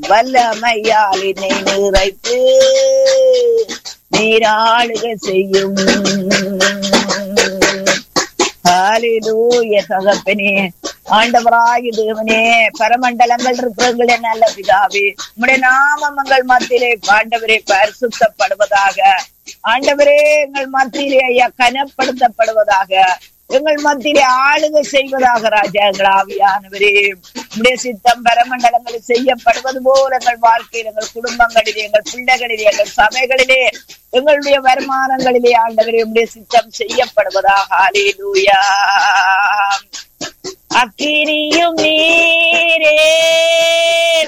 வல்லமையால் என்னை நிறைத்து நீராளுக செய்யும் ஹalleluya தகப்பனே ஆண்டவராகி தேவனே பரமண்டலங்கள் இருக்கிறவங்களே நல்ல பிதாவே உம்முடைய நாமம் எங்கள் மத்தியிலே ஆண்டவரே பரிசுத்தப்படுவதாக ஆண்டவரே எங்கள் மத்தியிலே ஐயா கனப்படுத்தப்படுவதாக எங்கள் மத்தியிலே ஆளுகை செய்வதாக ராஜா எங்கள் ஆவியானவரே உடைய சித்தம் பரமண்டலங்களில் செய்யப்படுவது போல எங்கள் வாழ்க்கையில் எங்கள் குடும்பங்களிலே எங்கள் பிள்ளைகளிலே எங்கள் சபைகளிலே எங்களுடைய வருமானங்களிலே ஆண்டவரே உடைய சித்தம் செய்யப்படுவதாக அலேலூயா அக்கினியும் நீரே